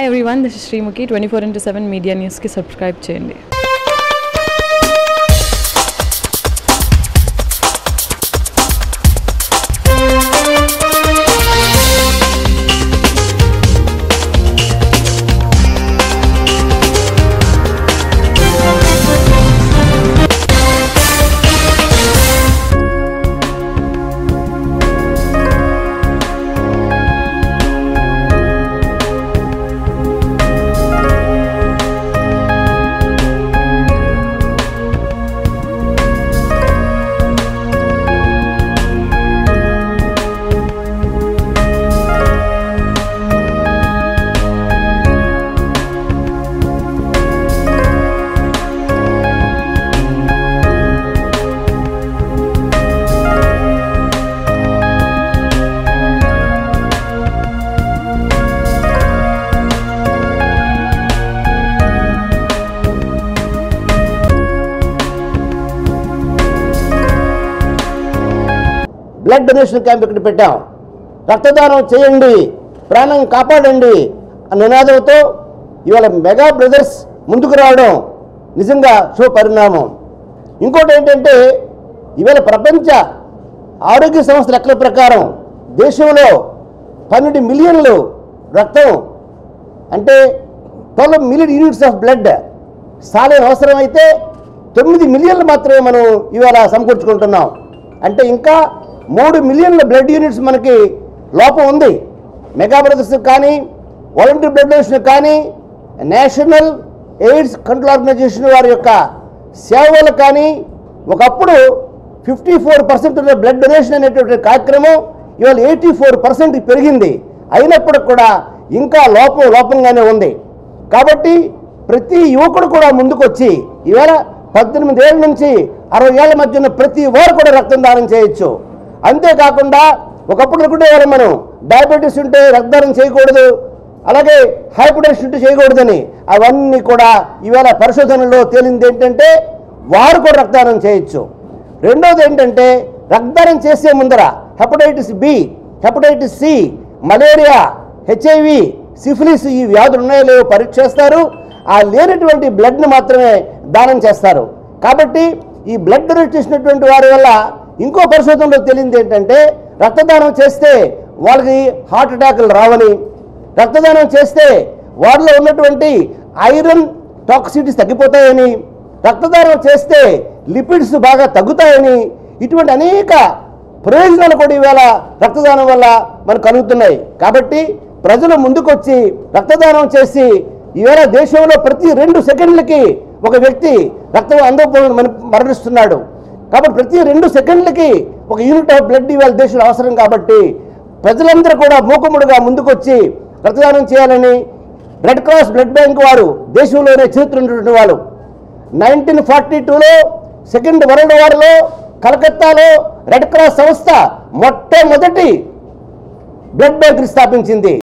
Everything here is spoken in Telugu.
hi everyone this Sreemukhi twenty four into seven media న్యూస్కి సబ్స్క్రైబ్ చేయండి బ్లడ్ డొనేషన్ క్యాంప్ ఇక్కడ పెట్టాం రక్తదానం చేయండి ప్రాణం కాపాడండి అన్న నినాదంతో ఇవాళ మెగా బ్రదర్స్ ముందుకు రావడం నిజంగా శుభ పరిణామం ఇంకోటి ఏంటంటే ఇవాళ ప్రపంచ ఆరోగ్య సంస్థ లెక్కల ప్రకారం దేశంలో పన్నెండు మిలియన్లు రక్తం అంటే twelve million units of blood సాలైన అవసరం అయితే తొమ్మిది మిలియన్లు మాత్రమే మనం ఇవాళ సమకూర్చుకుంటున్నాం అంటే ఇంకా మూడు మిలియన్ల బ్లడ్ యూనిట్స్ మనకి లోపం ఉంది మెగా బ్రదర్స్ కానీ వాలంటీర్ బ్లడ్ డొనేషన్ కానీ నేషనల్ ఎయిడ్స్ కంట్రోల్ ఆర్గనైజేషన్ వారి యొక్క సేవలు కానీ ఒకప్పుడు ఫిఫ్టీ ఫోర్ పర్సెంట్ ఉన్న బ్లడ్ డొనేషన్ అనేటువంటి కార్యక్రమం ఇవాళ ఎయిటీ ఫోర్ పర్సెంట్ పెరిగింది అయినప్పటికి కూడా ఇంకా లోపం లోపంగానే ఉంది కాబట్టి ప్రతి యువకుడు కూడా ముందుకొచ్చి ఈవేళ పద్దెనిమిది ఏళ్ళ నుంచి అరవై ఏళ్ళ మధ్య ఉన్న ప్రతి వారు కూడా రక్తం దానం చేయొచ్చు అంతేకాకుండా ఒకప్పుడు అనుకునేవాళ్ళం మనం డయాబెటీస్ ఉంటే రక్తదానం చేయకూడదు అలాగే హైపర్టెన్షన్ ఉంటే చేయకూడదని అవన్నీ కూడా ఈవేళ పరిశోధనలో తేలింది ఏంటంటే వారు కూడా రక్తదానం చేయొచ్చు రెండోది ఏంటంటే రక్తదానం చేసే ముందర hepatitis B hepatitis C malaria HIV syphilis ఈ వ్యాధులు ఉన్నాయో లేవో పరీక్ష చేస్తారు ఆ లేనటువంటి బ్లడ్ని మాత్రమే దానం చేస్తారు కాబట్టి ఈ బ్లడ్ డొనేట్ చేసినటువంటి వారి వల్ల ఇంకో పరిశోధనలో తెలియంది ఏంటంటే రక్తదానం చేస్తే వాళ్ళకి హార్ట్ అటాకులు రావని రక్తదానం చేస్తే వారిలో ఉన్నటువంటి ఐరన్ టాక్సిటీస్ తగ్గిపోతాయని రక్తదానం చేస్తే లిపిడ్స్ బాగా తగ్గుతాయని ఇటువంటి అనేక ప్రయోజనాలు కూడా ఈవేళ రక్తదానం వల్ల మనకు కలుగుతున్నాయి కాబట్టి ప్రజలు ముందుకొచ్చి రక్తదానం చేసి ఈవేళ దేశంలో ప్రతి రెండు సెకండ్లకి ఒక వ్యక్తి రక్తం అందకపోవడం మన మరణిస్తున్నాడు కాబట్టి ప్రతి రెండు సెకండ్లకి ఒక యూనిట్ ఆఫ్ బ్లడ్ ఇవాళ దేశంలో అవసరం కాబట్టి ప్రజలందరూ కూడా మూకుముడుగా ముందుకొచ్చి రక్తదానం చేయాలని రెడ్ క్రాస్ బ్లడ్ బ్యాంక్ వారు దేశంలోనే చరిత్ర ఉన్నటువంటి వాళ్ళు నైన్టీన్ ఫార్టీ టూలో సెకండ్ వరల్డ్ వార్లో కలకత్తాలో రెడ్ క్రాస్ సంస్థ మొట్టమొదటి బ్లడ్ బ్యాంక్ స్థాపించింది